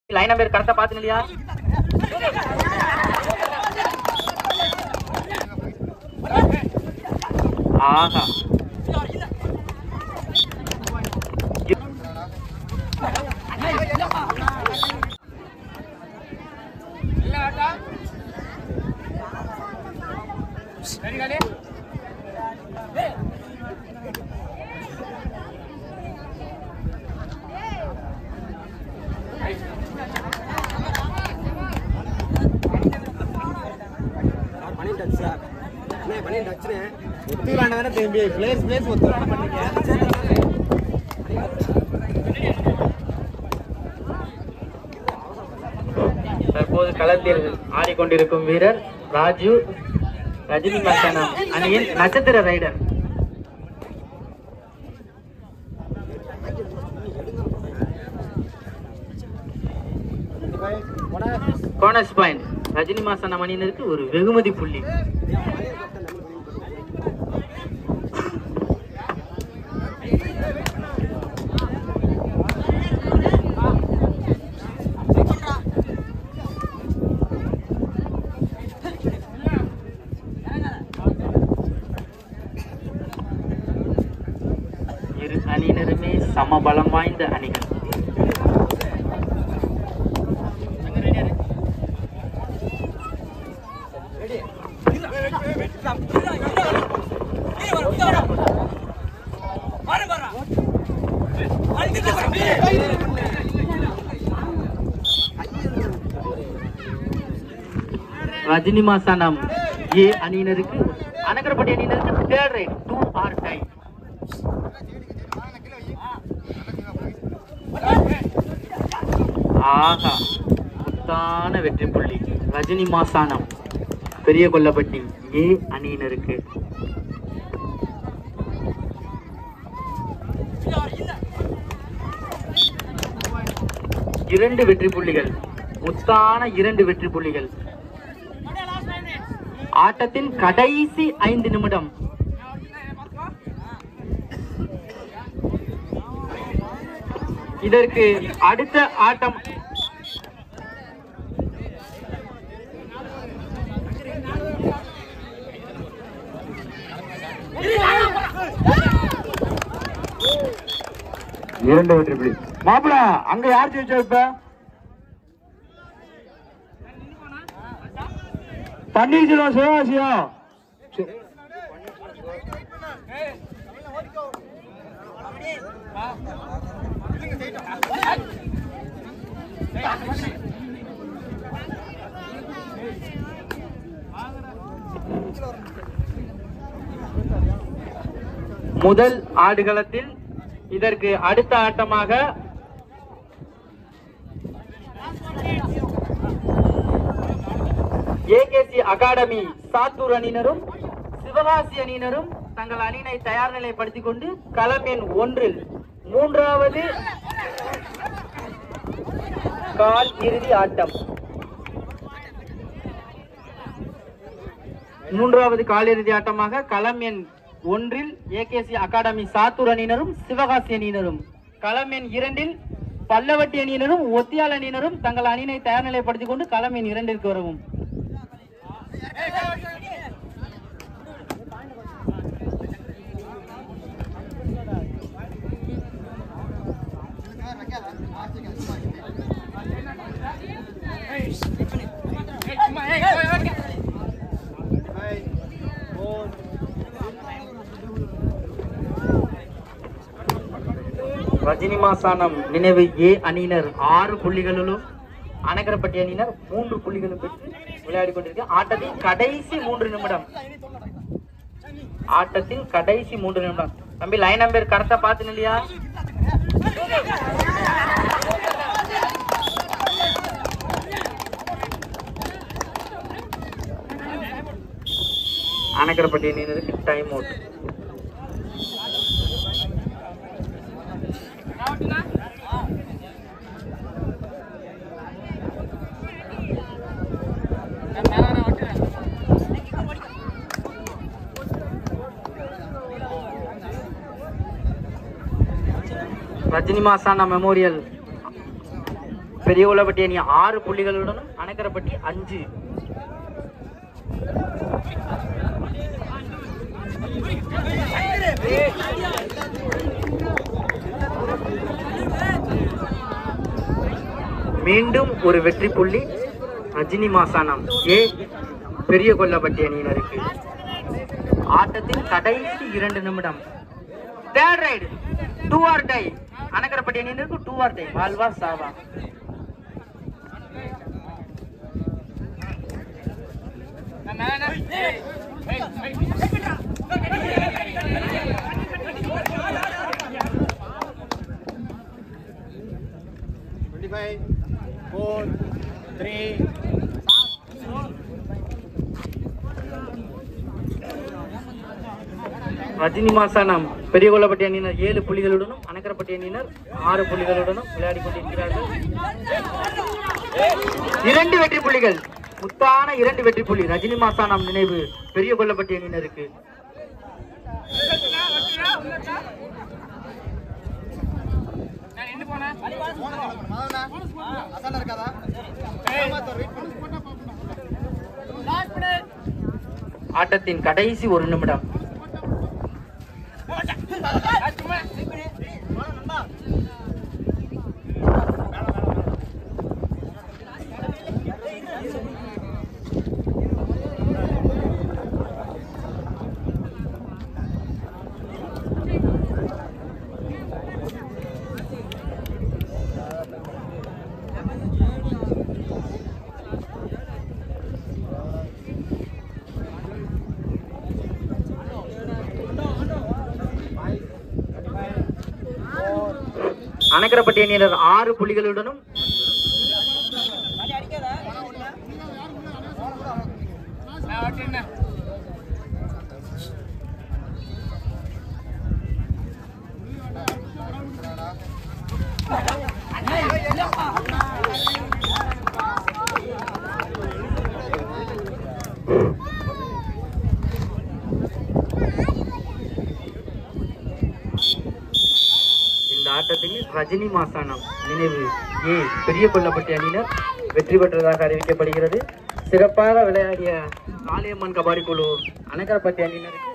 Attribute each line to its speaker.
Speaker 1: line number கரெக்டா பாத்துங்க இல்லையா ஆஹா
Speaker 2: பண்ணிட்டாச்சு சார் அண்ணே பண்ணிட்டாச்சுண்ணே ஒத்துக்கிறாண்ட தானே திரும்பி பிளேஸ் பிளேஸ் ஒத்துக்கிறாண்ட பண்ணீங்க
Speaker 1: தற்போது களத்தில் ஆடிக்கொண்டிருக்கும் வீரர் ராஜு ரஜினி மர்சனம் அணியின் நட்சத்திர raider bonus point Rajini Masanam அணியினருக்கு ஒரு வெகுமதி புள்ளி இரு அணியினருமே சமபலம் வாய்ந்த அணிகள் ரஜினி மாசானம் ஏ அணியினருக்கு அனகரப்பட்டி அணியினருக்கு third raid do or die ஆஹா முத்தான வெற்றி புள்ளி ரஜினி மாசானம் பெரிய கொல்லப்பட்டி ஏ அணியினருக்கு இரண்டு வெற்றி புள்ளிகள் முத்தான இரண்டு வெற்றி புள்ளிகள் ஆட்டத்தின் கடைசி ஐந்து நிமிடம் இதற்கு அடுத்த ஆட்டம்
Speaker 2: இரண்டு வெற்றி புள்ளி மாப்பிள அங்க யார் ஜெயிச்சா இப்ப பன்னீர்செல்வம் சிவகாசியம்
Speaker 1: முதல் ஆடுகளத்தில் இதற்கு அடுத்த ஆட்டமாக ஏகேசி அகாடமி சாத்தூர் அணியினரும் சிவகாசி அணியினரும் தங்கள் அணியினை தயார் நிலைப்படுத்திக் கொண்டு களம் எண் ஒன்றில் மூன்றாவது கால் இறுதி ஆட்டம் மூன்றாவது காலிறுதி ஆட்டமாக களம் எண் ஒன்றில் ஏகேசி அகாடமி சாத்தூர் அணியினரும் சிவகாசி அணியினரும் களம் எண் இரண்டில் பல்லவட்டி அணியினரும் ஒத்தியால் அணியினரும் தங்கள் அணியினை தயார் நிலைப்படுத்திக் கொண்டு களம் எண் இரண்டிற்கு வரவும் ரஜினி மாசானம் நினைவு ஏ அணியினர் ஆறு புள்ளிகளிலும் அனகரப்பட்டி அணியினர் மூன்று புள்ளிகளும் பெற்று விளையாடி கொண்டிருக்க ஆட்டத்தின் கடைசி மூன்று நிமிடம் ஆட்டத்தின் கடைசி மூன்று நிமிடம் தம்பி லைன் நம்பர் கரெக்டா பாத்து இல்லையா அனகரப்பட்டி அணியினருக்கு time out Rajini Masanam memorial Periyakulappatti அணி ஆறு புள்ளிகளுடனும் அணக்கரப்பட்டி அஞ்சு மீண்டும் ஒரு வெற்றி புள்ளி ரஜினி மாசானம் ஏ பெரிய கொல்லப்பட்டி அணியினருக்கு ஆட்டத்தின் கடைசி இரண்டு நிமிடம் third raid do or die அணக்கரப்பட்டி அணியினருக்கு டூ ஆர் டை வாழ்வா சாவா
Speaker 2: twenty five four three
Speaker 1: Rajini Masanam Periya Kollappatti அணியினர் ஏழு புள்ளிகளுடனும் அணக்கரப்பட்டி அணியினர் ஆறு புள்ளிகளுடனும் விளையாடி கொண்டிருக்கிறார்கள் இரண்டு வெற்றி புள்ளிகள் முத்தான இரண்டு வெற்றி புள்ளி ரஜினி மாசானம் நினைவு பெரிய கொல்லப்பட்டி அணியினருக்கு
Speaker 2: அசான இருக்காதா
Speaker 1: ஆட்டத்தின் கடைசி ஒரு நிமிடம் அணக்கரப்பட்டி அணியினர் ஆறு புள்ளிகளுடனும் இந்த ஆட்டத்தில் ரஜினி மாசானம் நினைவு ஏ பெரிய கொல்லப்பட்டி அணியினர் வெற்றி பெற்றதாக அறிவிக்கப்படுகிறது சிறப்பாக விளையாடிய காளியம்மன் கபாடி குழு அணக்கரப்பட்டி அணியினருக்கு